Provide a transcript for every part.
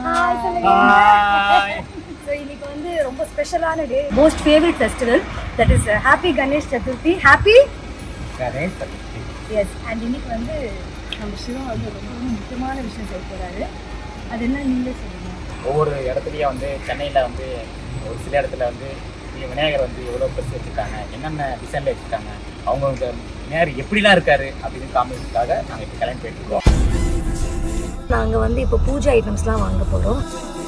Hi சொல்லுங்க Hi. So இன்னைக்கு வந்து ரொம்ப ஸ்பெஷலான day most favourite festival that is happy Ganesh Chaturthi happy Ganesh Chaturthi. Yes and இன்னைக்கு வந்து நம்ம சிவா வந்து ரொம்ப ரொம்ப முக்கியமான விஷயம் செய்ய போறாரு அது என்ன நீங்களே சொல்லுங்க ஒவ்வொரு இடத்துலயும் வந்து சென்னையில் வந்து ஒரு சில இடத்துல வந்து இங்க விநாயகர் வந்து எவ்வளோ பெருசு வச்சுருக்காங்க என்னென்ன டிசைனில் வச்சுருக்காங்க அவங்க இந்த விநாயகர் எப்படிலாம் இருக்காரு அப்படின்னு காமிக்கிறதுக்காக நாங்கள் இப்போ கிளம்பி போயிட்டு இருக்கோம் நாங்கள் வந்து இப்போ பூஜை ஐட்டம்ஸ்லாம் வாங்க போகிறோம்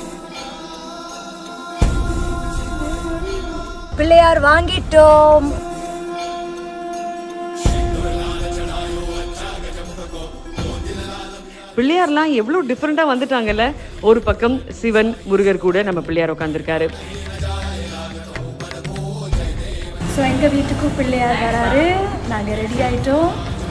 பிள்ளையார் வாங்கிட்டோம் பிள்ளையார்லாம் எவ்வளோ டிஃப்ரெண்ட்டாக வந்துட்டாங்கல்ல ஒரு பக்கம் சிவன் முருகர் கூட நம்ம பிள்ளையார் உட்காந்துருக்காரு ஸோ எங்கள் வீட்டுக்கும் பிள்ளையார் வராரு நாங்கள் ரெடி ஆயிட்டோம்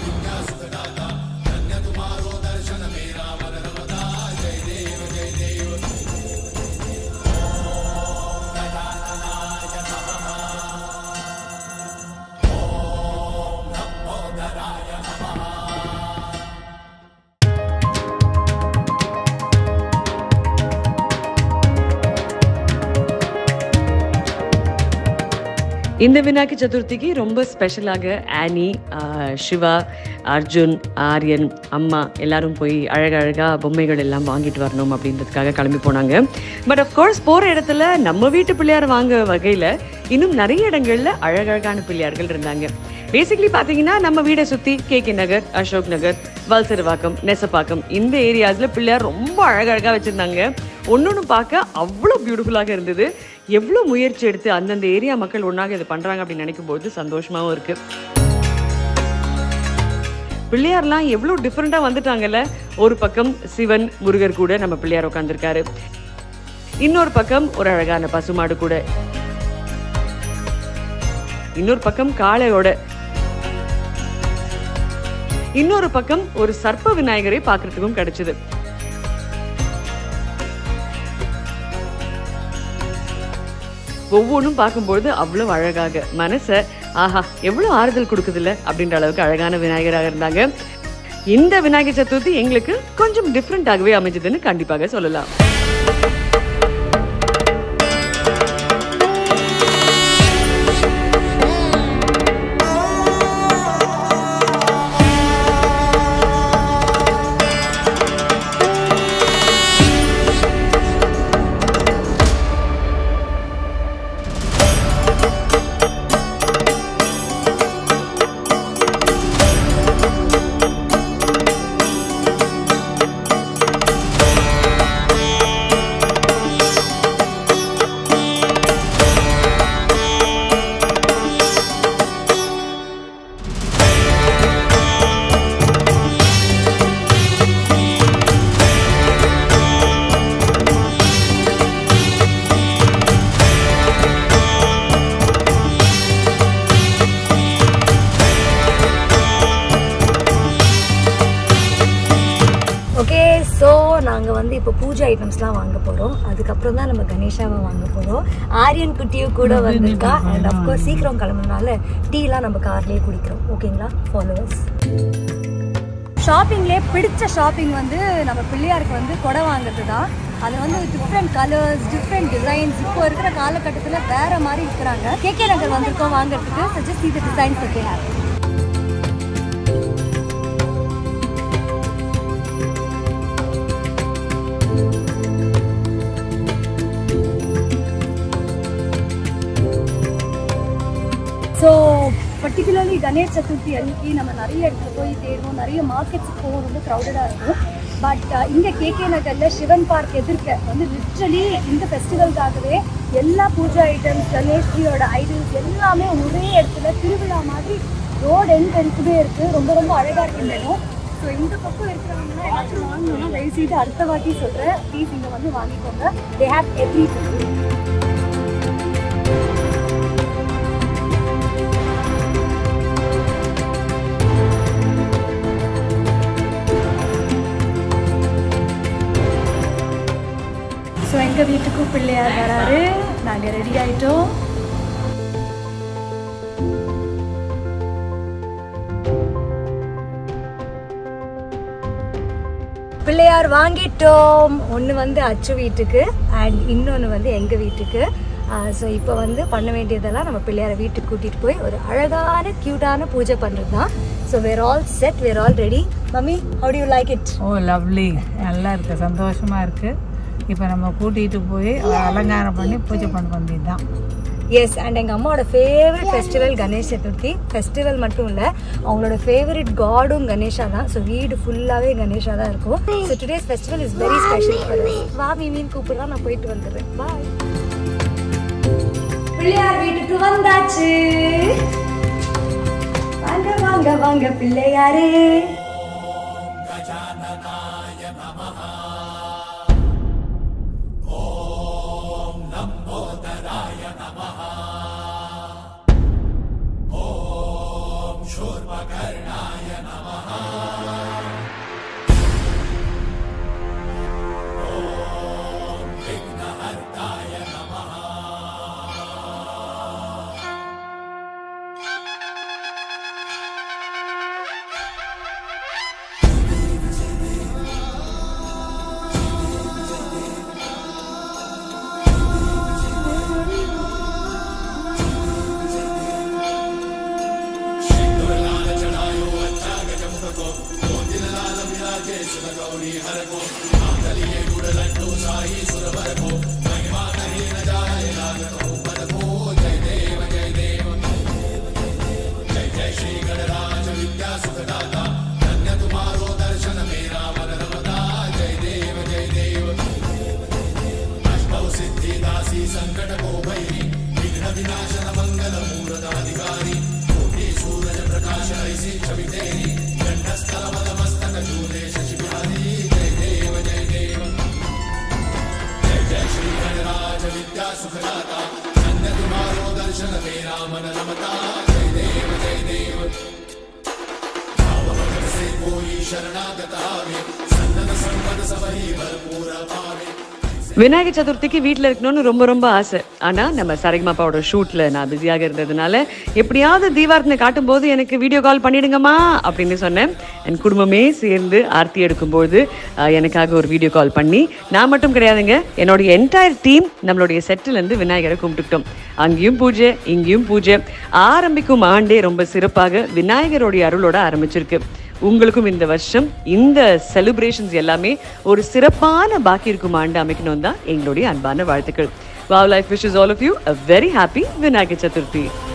இந்த விநாயகர் சதுர்த்திக்கு ரொம்ப ஸ்பெஷலாக ஆனி ஆஹ், சிவா அர்ஜுன் ஆரியன் அம்மா எல்லாரும் போய் அழகழகா பொம்மைகள் எல்லாம் வாங்கிட்டு வரணும் அப்படின்றதுக்காக கிளம்பி போனாங்க பட் அஃப்கோர்ஸ் போகிற இடத்துல நம்ம வீட்டு பிள்ளையார் வாங்க வகையில் இன்னும் நிறைய இடங்கள்ல அழகழகான பிள்ளையார்கள் இருந்தாங்க பேசிக்கலி பார்த்தீங்கன்னா நம்ம வீடை சுற்றி கே கே நகர் அசோக் நகர் வல்சரவாக்கம் நெசப்பாக்கம் இந்த ஏரியாஸில் பிள்ளையார் ரொம்ப அழகழகாக வச்சுருந்தாங்க ஒன்னொன்று பார்க்க அவ்வளோ பியூட்டிஃபுல்லாக இருந்தது எவ்வளோ முயற்சி எடுத்து அந்தந்த ஏரியா மக்கள் ஒன்றாக இதை பண்ணுறாங்க அப்படின்னு நினைக்கும் போது சந்தோஷமாகவும் இருக்குது பிள்ளையார்லாம் எவ்வளோ டிஃப்ரெண்ட்டாக வந்துட்டாங்கல்ல ஒரு பக்கம் சிவன் முருகர் கூட நம்ம பிள்ளையார் உட்காந்துருக்காரு இன்னொரு பக்கம் ஒரு அழகான பசுமாடு கூட இன்னொரு பக்கம் காளையோட இன்னொரு பக்கம் ஒரு சர்ப்ப விநாயகரை பார்க்கறதுக்கும் கிடைச்சது ஒவ்வொன்றும் பார்க்கும்பொழுது அவ்வளோ அழகாக மனசை ஆஹா எவ்வளோ ஆறுதல் கொடுக்குதுல்ல அப்படின்ற அளவுக்கு அழகான விநாயகராக இருந்தாங்க இந்த விநாயகர் சதுர்த்தி எங்களுக்கு கொஞ்சம் டிஃப்ரெண்ட்டாகவே அமைஞ்சதுன்னு கண்டிப்பாக சொல்லலாம் ஓகே ஸோ நாங்கள் வந்து இப்போ பூஜை ஐட்டம்ஸ்லாம் வாங்க போகிறோம் அதுக்கப்புறம் தான் நம்ம கணேஷாவை வாங்க போகிறோம் ஆரியன் குட்டியும் கூட வந்திருக்கா அண்ட் அஃப்கோர்ஸ் சீக்கிரம் கிளம்புனால டீலாம் நம்ம கார்லேயே குடிக்கிறோம் ஓகேங்களா ஃபாலோவர்ஸ் ஷாப்பிங்லேயே பிடிச்ச ஷாப்பிங் வந்து நம்ம பிள்ளையாருக்கு வந்து கொடை வாங்குறது தான் அது வந்து டிஃப்ரெண்ட் கலர்ஸ் டிஃப்ரெண்ட் டிசைன்ஸ் இப்போ இருக்கிற காலகட்டத்தில் வேற மாதிரி இருக்கிறாங்க கேகே நகர் வந்திருக்கோம் வாங்குறதுக்கு சஜஸ்ட் இது designs okay here so particularly Ganesh Chaturthi அன்னைக்கு நம்ம நிறைய இடத்துல போய் தேடுவோம் நிறைய மார்க்கெட்ஸுக்கு போவோம் ரொம்ப க்ரௌடடாக இருக்கும் பட் இங்கே கேகே நகரில் சிவன் பார்க் எதிர்க்க வந்து லிட்ரலி இந்த ஃபெஸ்டிவல்காகவே எல்லா பூஜா ஐட்டம்ஸ் கணேஷ்ஜியோட ஐடல்ஸ் எல்லாமே ஒரே இடத்துல திருவிழா மாதிரி ரோடு எண்ட் வரைக்குமே இருக்குது ரொம்ப ரொம்ப அழகாக இருக்கு இந்த இடம் ஸோ இந்த பக்கம் இருக்கிறவங்கன்னா ஏதாச்சும் வாங்கணும்னா தயவு செய்து அடுத்த வாட்டி சொல்கிறேன் ப்ளீஸ் இங்கே வந்து வாங்கிக்கோங்க தே ஹேவ் எவ்ரி ஸோ எங்கள் வீட்டுக்கும் பிள்ளையார் வராரு நாங்கள் ரெடி ஆயிட்டோம் பிள்ளையார் பிள்ளையார் வாங்கிட்டோம் ஒன்று வந்து அச்சு வீட்டுக்கு அண்ட் இன்னொன்று வந்து எங்கள் வீட்டுக்கு ஸோ இப்போ வந்து பண்ண வேண்டியதெல்லாம் நம்ம பிள்ளையாரை வீட்டுக்கு கூட்டிகிட்டு போய் ஒரு அழகான க்யூட்டான பூஜை பண்ணுறது தான் so we're all set we're all ready mummy how you like it oh lovely நல்லா இருக்கு சந்தோஷமா இருக்கு இப்போ நம்ம கூட்டிகிட்டு போய் அலங்காரம் பண்ணி பூஜை பண்ண வேண்டியது தான் எஸ் அண்ட் எங்கள் அம்மாவோட favourite festival Ganesh Chaturthi festival மட்டும் இல்லை அவங்களோட ஃபேவரட் காடும் கணேஷா தான் ஸோ வீடு ஃபுல்லாகவே கணேஷா தான் இருக்கும் so today's festival is very special வா மீன் கூப்பிடுறா நான் போயிட்டு வந்துடுறேன் பாய் பிள்ளையார் வீட்டுக்கு வந்தாச்சு வாங்க வாங்க வாங்க பிள்ளையாரே விநாயகர் சதுர்த்திக்கு வீட்டில் இருக்கணும்னு ரொம்ப ரொம்ப ஆசை ஆனால் நம்ம சரிகமாப்பாவோட ஷூட்டில் நான் பிஸியாக இருந்ததுனால எப்படியாவது தீபாரத்தனை காட்டும்போது எனக்கு வீடியோ கால் பண்ணிடுங்கம்மா அப்படின்னு சொன்னேன் என் குடும்பமே சேர்ந்து ஆர்த்தி எடுக்கும்போது அஹ், எனக்காக ஒரு வீடியோ கால் பண்ணி நான் மட்டும் கிடையாதுங்க என்னுடைய என்டையர் டீம் நம்மளுடைய செட்டிலேருந்து விநாயகரை கும்பிட்டுக்கிட்டோம் அங்கேயும் பூஜை இங்கேயும் பூஜை ஆரம்பிக்கும் ஆண்டே ரொம்ப சிறப்பாக விநாயகருடைய அருளோட ஆரம்பிச்சிருக்கு உங்களுக்கும் இந்த வருஷம் இந்த செலிப்ரேஷன்ஸ் எல்லாமே ஒரு சிறப்பான பாக்கி இருக்கும் ஆண்டு அமைக்கணும் தான் எங்களுடைய அன்பான வாழ்த்துக்கள் wow life wishes all of you a very happy Vinayagar Chaturthi